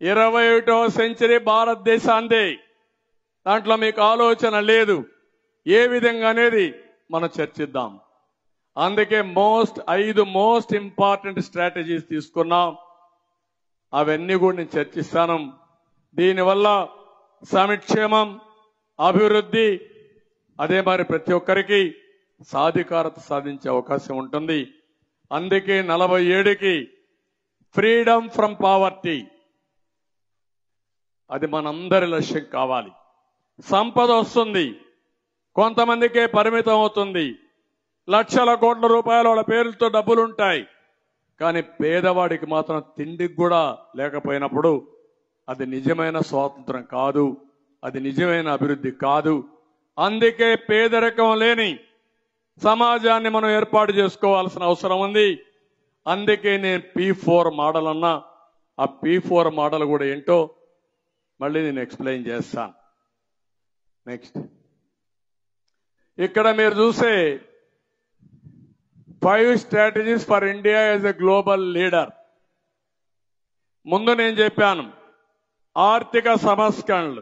ఇరవై ఒకటవ సెంచరీ భారతదేశాందే దాంట్లో మీకు ఆలోచన లేదు ఏ విధంగా అనేది మనం చర్చిద్దాం అందుకే మోస్ట్ ఐదు మోస్ట్ ఇంపార్టెంట్ స్ట్రాటజీస్ తీసుకున్నాం అవన్నీ కూడా నేను చర్చిస్తాను దీనివల్ల సమిక్షేమం అభివృద్ధి అదే మరి ప్రతి ఒక్కరికి సాధికారత సాధించే అవకాశం ఉంటుంది అందుకే నలభై ఏడుకి ఫ్రీడమ్ ఫ్రమ్ పావర్టీ అది మనందరి లక్ష్యం కావాలి సంపద వస్తుంది కొంతమందికే పరిమితం అవుతుంది లక్షల కోట్ల రూపాయల వాళ్ళ పేర్లతో డబ్బులుంటాయి కానీ పేదవాడికి మాత్రం తిండికి కూడా లేకపోయినప్పుడు అది నిజమైన స్వాతంత్రం కాదు అది నిజమైన అభివృద్ధి కాదు అందుకే పేదరికం లేని సమాజాన్ని మనం ఏర్పాటు చేసుకోవాల్సిన అవసరం ఉంది అందుకే నేను పీ ఫోర్ మోడల్ అన్నా ఆ పీ ఫోర్ మోడల్ కూడా ఏంటో మళ్ళీ నేను ఎక్స్ప్లెయిన్ చేస్తాను నెక్స్ట్ ఇక్కడ మీరు చూసే five strategies for India as a global leader ముందు నేను చెప్పాను ఆర్థిక సంస్కరణలు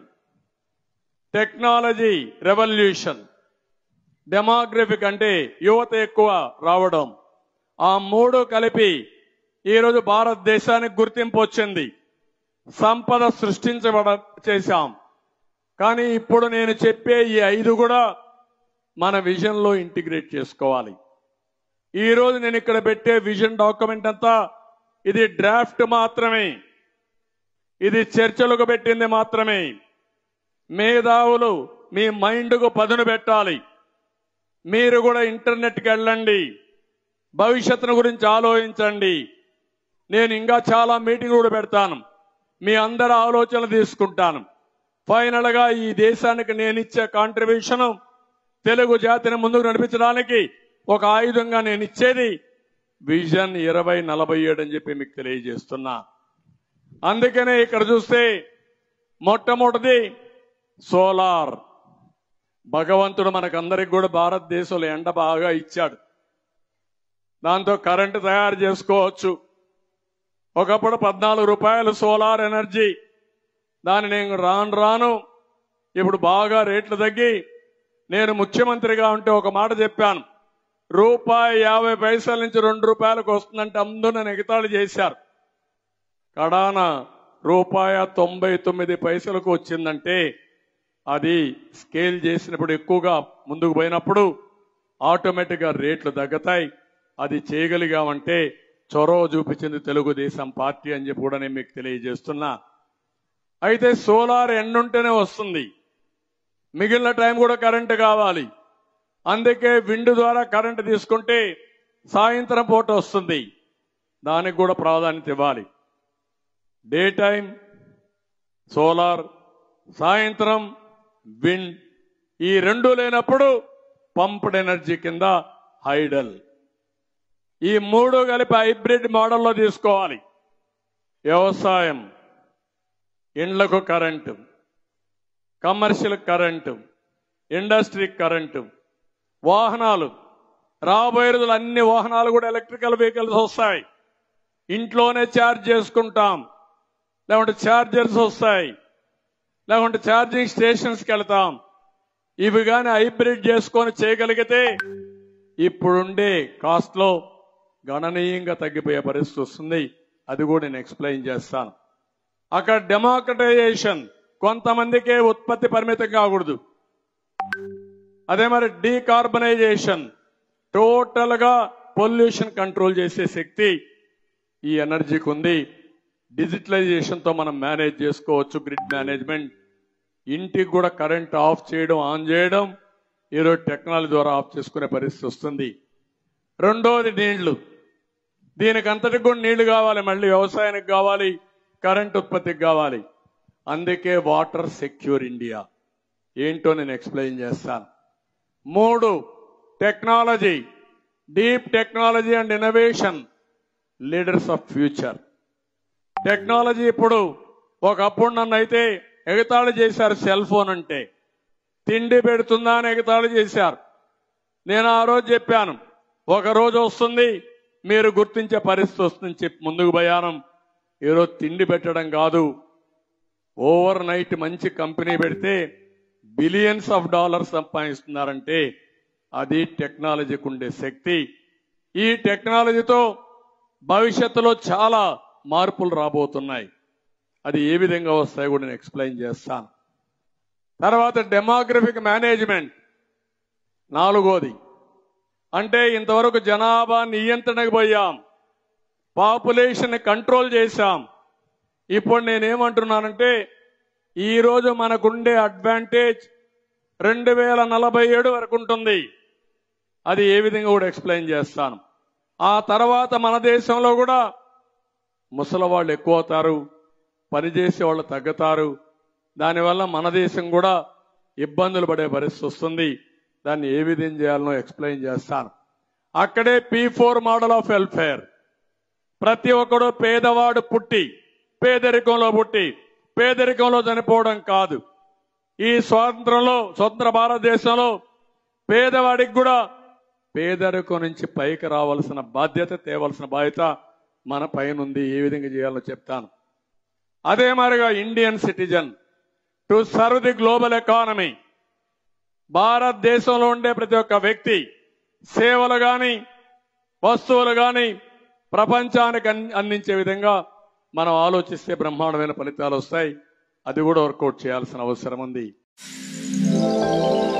టెక్నాలజీ రెవల్యూషన్ డెమోగ్రఫిక్ అంటే యువత ఎక్కువ రావడం ఆ మూడు కలిపి ఈరోజు భారతదేశానికి గుర్తింపు వచ్చింది సంపద సృష్టించబడ చేశాం కానీ ఇప్పుడు నేను చెప్పే ఈ ఐదు కూడా మన విజన్ లో ఇంటిగ్రేట్ చేసుకోవాలి ఈ రోజు నేను ఇక్కడ పెట్టే విజన్ డాక్యుమెంట్ అంతా ఇది డ్రాఫ్ట్ మాత్రమే ఇది చర్చలకు పెట్టింది మాత్రమే మేధావులు మీ మైండ్కు పదును పెట్టాలి మీరు కూడా ఇంటర్నెట్కి వెళ్ళండి భవిష్యత్తును గురించి ఆలోచించండి నేను ఇంకా చాలా మీటింగ్ కూడా పెడతాను మీ అందరి ఆలోచనలు తీసుకుంటాను ఫైనల్ గా ఈ దేశానికి నేను ఇచ్చే కాంట్రిబ్యూషన్ తెలుగు జాతిని ముందుకు నడిపించడానికి ఒక ఆయుధంగా నేను ఇచ్చేది విజన్ ఇరవై నలభై ఏడు అని చెప్పి మీకు తెలియజేస్తున్నా అందుకనే ఇక్కడ చూస్తే మొట్టమొదటిది సోలార్ భగవంతుడు మనకందరికి కూడా భారతదేశంలో ఎండ బాగా ఇచ్చాడు దాంతో కరెంటు తయారు చేసుకోవచ్చు ఒకప్పుడు పద్నాలుగు రూపాయలు సోలార్ ఎనర్జీ దాన్ని నేను రాను రాను ఇప్పుడు బాగా రేట్లు తగ్గి నేను ముఖ్యమంత్రిగా ఉంటే ఒక మాట చెప్పాను రూపాయి యాభై పైసల నుంచి రెండు రూపాయలకు వస్తుందంటే అందరూ నన్ను ఎగతాళి చేశారు కడాన రూపాయ తొంభై తొమ్మిది పైసలకు వచ్చిందంటే అది స్కేల్ చేసినప్పుడు ఎక్కువగా ముందుకు పోయినప్పుడు ఆటోమేటిక్ గా రేట్లు తగ్గుతాయి అది చేయగలిగామంటే చొరవ చూపించింది తెలుగుదేశం పార్టీ అని చెప్పి కూడా నేను మీకు తెలియజేస్తున్నా అయితే సోలార్ ఎండుంటేనే వస్తుంది మిగిలిన టైం కూడా కరెంటు కావాలి అందుకే విండ్ ద్వారా కరెంటు తీసుకుంటే సాయంత్రం పూట వస్తుంది దానికి కూడా ప్రాధాన్యత ఇవ్వాలి డే టైం సోలార్ సాయంత్రం విండ్ ఈ రెండు లేనప్పుడు పంప్డ్ ఎనర్జీ కింద హైడల్ ఈ మూడు కలిపి హైబ్రిడ్ మోడల్లో తీసుకోవాలి వ్యవసాయం ఇండ్లకు current commercial current industry current వాహనాలు రాబోయే రోజులు అన్ని వాహనాలు కూడా ఎలక్ట్రికల్ వెహికల్స్ వస్తాయి ఇంట్లోనే ఛార్జ్ చేసుకుంటాం లేకుంటే ఛార్జర్స్ వస్తాయి లేకుంటే ఛార్జింగ్ స్టేషన్స్కి వెళ్తాం ఇవి కానీ హైబ్రిడ్ చేసుకొని చేయగలిగితే ఇప్పుడుండే కాస్ట్ లో గణనీయంగా తగ్గిపోయే పరిస్థితి వస్తుంది అది కూడా నేను ఎక్స్ప్లెయిన్ చేస్తాను అక్కడ డెమోక్రటైజేషన్ కొంతమందికే ఉత్పత్తి పరిమితం కాకూడదు అదే మరి డీకార్బనైజేషన్ టోటల్ గా పొల్యూషన్ కంట్రోల్ చేసే శక్తి ఈ ఎనర్జీకి ఉంది డిజిటలైజేషన్ తో మనం మేనేజ్ చేసుకోవచ్చు గ్రిడ్ మేనేజ్మెంట్ ఇంటికి కూడా కరెంట్ ఆఫ్ చేయడం ఆన్ చేయడం ఈరోజు టెక్నాలజీ ద్వారా ఆఫ్ చేసుకునే పరిస్థితి వస్తుంది రెండోది నీళ్లు దీనికి అంతటికి కూడా నీళ్లు కావాలి మళ్ళీ వ్యవసాయానికి కావాలి కరెంట్ ఉత్పత్తికి కావాలి అందుకే వాటర్ సెక్యూర్ ఇండియా ఏంటో నేను ఎక్స్ప్లెయిన్ చేస్తాను మూడు technology deep technology and innovation leaders of future technology ఇప్పుడు ఒకప్పుడు నన్ను అయితే ఎగతాళి చేశారు సెల్ ఫోన్ అంటే తిండి పెడుతుందా అని ఎగతాళి చేశారు నేను ఆ రోజు చెప్పాను ఒక రోజు వస్తుంది మీరు గుర్తించే పరిస్థితి వస్తుందని చెప్పి ముందుకు పోయాను ఈరోజు తిండి పెట్టడం కాదు ఓవర్ నైట్ మంచి కంపెనీ పెడితే బిలియన్స్ ఆఫ్ డాలర్స్ సంపాదిస్తున్నారంటే అది టెక్నాలజీకి ఉండే శక్తి ఈ టెక్నాలజీతో భవిష్యత్తులో చాలా మార్పులు రాబోతున్నాయి అది ఏ విధంగా వస్తాయో కూడా నేను ఎక్స్ప్లెయిన్ చేస్తాను తర్వాత డెమోగ్రఫిక్ మేనేజ్మెంట్ నాలుగోది అంటే ఇంతవరకు జనాభా నియంత్రణకు పోయాం పాపులేషన్ కంట్రోల్ చేశాం ఇప్పుడు నేనేమంటున్నానంటే ఈ రోజు మనకుండే అడ్వాంటేజ్ రెండు వేల నలభై ఏడు వరకు ఉంటుంది అది ఏ విధంగా కూడా ఎక్స్ప్లెయిన్ చేస్తాను ఆ తర్వాత మన దేశంలో కూడా ముసలి వాళ్ళు ఎక్కువ అవుతారు పనిచేసే వాళ్ళు తగ్గుతారు దానివల్ల మన దేశం కూడా ఇబ్బందులు పడే పరిస్థితి వస్తుంది దాన్ని ఏ విధంగా చేయాలనో ఎక్స్ప్లెయిన్ చేస్తాను అక్కడే P four model of welfare ప్రతి ఒక్కడు పేదవాడు పుట్టి పేదరికంలో పుట్టి పేదరికంలో చనిపోవడం కాదు ఈ స్వాతంత్రంలో స్వతంత్ర భారతదేశంలో పేదవాడికి కూడా పేదరికం నుంచి పైకి రావాల్సిన బాధ్యత తేవలసిన బాధ్యత మన పైన ఉంది ఏ విధంగా చేయాలో చెప్తాను అదే మరిగా Indian citizen to serve the global economy భారతదేశంలో ఉండే ప్రతి ఒక్క వ్యక్తి సేవలు గాని వస్తువులు గాని ప్రపంచానికి అన్- అందించే విధంగా మనం ఆలోచిస్తే బ్రహ్మాండమైన ఫలితాలు వస్తాయి అది కూడా వర్కౌట్ చేయాల్సిన అవసరం ఉంది